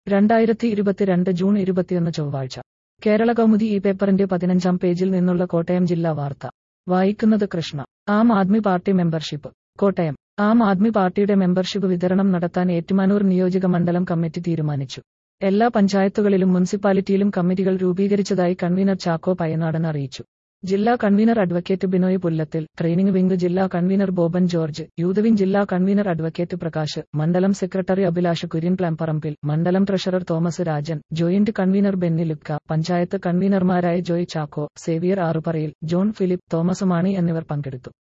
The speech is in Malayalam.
രണ്ടായിരത്തി ഇരുപത്തിരണ്ട് ജൂൺ ഇരുപത്തിയൊന്ന് ചൊവ്വാഴ്ച കേരള കൗമുദി ഈ പേപ്പറിന്റെ പതിനഞ്ചാം പേജിൽ നിന്നുള്ള കോട്ടയം ജില്ലാ വാർത്ത വായിക്കുന്നത് കൃഷ്ണ ആം ആദ്മി പാർട്ടി മെമ്പർഷിപ്പ് കോട്ടയം ആം ആദ്മി പാർട്ടിയുടെ മെമ്പർഷിപ്പ് വിതരണം നടത്താൻ ഏറ്റുമാനൂർ നിയോജക മണ്ഡലം കമ്മിറ്റി തീരുമാനിച്ചു എല്ലാ പഞ്ചായത്തുകളിലും മുനിസിപ്പാലിറ്റിയിലും കമ്മിറ്റികൾ രൂപീകരിച്ചതായി കൺവീനർ ചാക്കോ പയ്യനാടൻ അറിയിച്ചു ജില്ലാ convener advocate Binoy Pullathil training wing ജില്ലാ convener Boban George youth wing ജില്ലാ കൺവീനർ അഡ്വക്കേറ്റ് പ്രകാശ് മണ്ഡലം സെക്രട്ടറി അഭിലാഷ് കുര്യൻ പ്ലാംപറമ്പിൽ മണ്ഡലം treasurer Thomas Rajan joint convener Benny Lukka panchayat കൺവീനർമാരായ ജോയ് ചാക്കോ സേവിയർ ആറുപറയിൽ ജോൺ ഫിലിപ്പ് തോമസ് മാണി എന്നിവർ പങ്കെടുത്തു